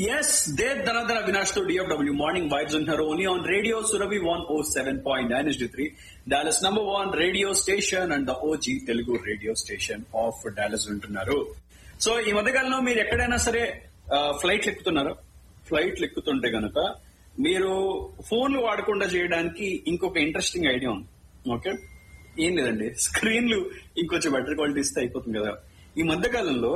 Yes, Dev Dhanadhana Avinash to DFW Morning Vibes on her only on Radio Surabhi 107.9 HD3, Dallas number one radio station and the OG Telugu radio station of Dallas వింటున్నారు so ఈ మధ్యకాలంలో మీరు ఎక్కడైనా సరే flight ఎక్కుతున్నారా ఫ్లైట్లు ఎక్కుతుంటే గనక మీరు ఫోన్లు వాడకుండా చేయడానికి ఇంకొక ఇంట్రెస్టింగ్ ఐడియా ఉంది ఓకే ఏం లేదండి స్క్రీన్లు ఇంకొంచెం బెటర్ క్వాలిటీ ఇస్తే అయిపోతుంది కదా ఈ మధ్యకాలంలో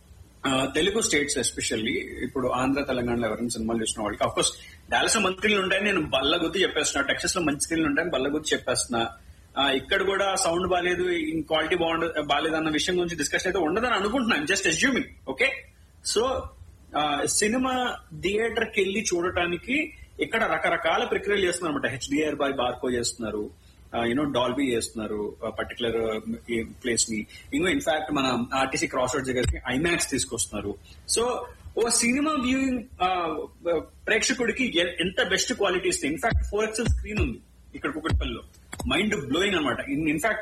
ఆ, తెలుగు స్టేట్స్ ఎస్పెషల్లీ ఇప్పుడు ఆంధ్ర తెలంగాణలో ఎవరైనా సినిమాలు చూసిన వాళ్ళకి అఫ్ కోర్స్ డాలస్ లో మంచి స్క్రీన్లు ఉంటాయని నేను బల్ల గుర్తు చెప్పేస్తున్నా టెక్సస్ లో మంచి స్క్రీన్లు ఉంటాయని బల్ల గుర్తు చెప్పేస్తున్నా ఆ, ఇక్కడ కూడా సౌండ్ బాగాలేదు క్వాలిటీ బాగుండదు బాగాలేదు అన్న విషయం గురించి డిస్కషన్ అయితే ఉండదని అనుకుంటున్నాను జస్ట్ అజ్యూమింగ్ ఓకే సో ఆ, సినిమా థియేటర్ కి వెళ్ళి చూడటానికి ఇక్కడ రకరకాల ప్రక్రియలు చేస్తున్నారు అనమాట హెచ్డిఆర్ బై బార్కో చేస్తున్నారు యూనో డాల్బీ చేస్తున్నారు పర్టికులర్ ప్లేస్ ని ఇంకో ఇన్ఫాక్ట్ మన ఆర్టీసీ క్రాస్ రోడ్ దగ్గరికి ఐమాక్స్ తీసుకొస్తున్నారు సో ఓ సినిమా వ్యూయింగ్ ప్రేక్షకుడికి ఎ- ఎంత బెస్ట్ క్వాలిటీ ఇస్తే ఇన్ఫాక్ట్ ఫోర్ ఎక్సెల్ స్క్రీన్ ఉంది ఇక్కడ కుకట్పల్లిలో మైండ్ బ్లోయింగ్ అనమాట ఇన్ఫాక్ట్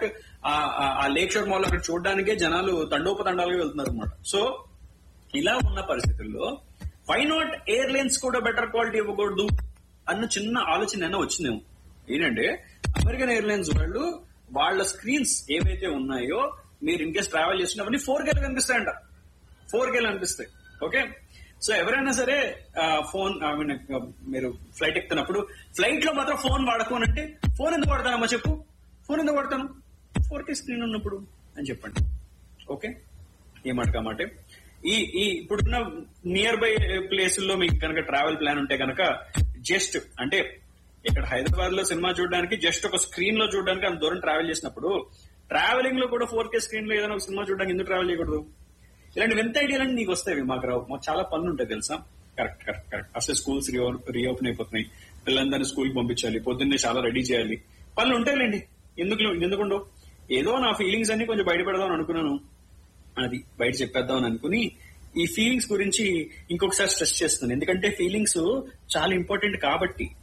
ఆ లేక్ షోర్ మాల్ అక్కడ చూడడానికే జనాలు తండోపతండాలుగా వెళ్తున్నారు అనమాట సో ఇలా ఉన్న పరిస్థితుల్లో వై నాట్ ఎయిర్లైన్స్ కూడా బెటర్ క్వాలిటీ ఇవ్వకూడదు అన్న చిన్న ఆలోచన అయినా వచ్చిందేమో ఏంటంటే అమెరికన్ ఎయిర్లైన్స్ వాళ్ళు వాళ్ళ స్క్రీన్స్ ఏవైతే ఉన్నాయో మీరు ఇన్ కేస్ ట్రావెల్ చేసినవన్నీ ఫోర్ కేలు కనిపిస్తాయంట ఫోర్ కేలు కనిపిస్తాయి ఓకే సో ఎవరైనా సరే ఫోన్ ఐ మీన్ మీరు ఫ్లైట్ ఎక్కుతున్నప్పుడు ఫ్లైట్ లో మాత్రం ఫోన్ వాడుకోనంటే ఫోన్ ఎందుకు వాడతానమ్మా చెప్పు ఫోన్ ఎందుకు వాడతాను ఫోర్ కే స్క్రీన్ ఉన్నప్పుడు అని చెప్పండి ఓకే ఏ మాట కామాటే ఈ ఈ ఇప్పుడున్న నియర్ బై ప్లేసుల్లో మీకు కనుక ట్రావెల్ ప్లాన్ ఉంటే కనుక జస్ట్ అంటే ఇక్కడ హైదరాబాద్ లో సినిమా చూడడానికి జస్ట్ ఒక స్క్రీన్ లో చూడడానికి అంత దూరం ట్రావెల్ చేసినప్పుడు ట్రావెలింగ్ లో కూడా ఫోర్ కే స్క్రీన్ లో ఏదైనా ఒక సినిమా చూడడానికి ఎందుకు ట్రావెల్ చేయకూడదు ఇలాంటి వింత ఐడియాలన్నీ నీకు వస్తాయి మాకు రావు మాకు చాలా పనులు ఉంటాయి తెలుసా కరెక్ట్ కరెక్ట్ కరెక్ట్ అసలు స్కూల్స్ రీఓపెన్ అయిపోతున్నాయి పిల్లలందరినీ స్కూల్ పంపించాలి పొద్దున్నే చాలా రెడీ చేయాలి పనులు ఉంటాయిలేండి ఎందుకు ఎందుకు ఉండవు ఏదో నా ఫీలింగ్స్ అన్ని కొంచెం బయట పెడదాం అనుకున్నాను అది బయట చెప్పేద్దాం అని అనుకుని ఈ ఫీలింగ్స్ గురించి ఇంకొకసారి స్ట్రెస్ చేస్తున్నాను ఎందుకంటే ఫీలింగ్స్ చాలా ఇంపార్టెంట్ కాబట్టి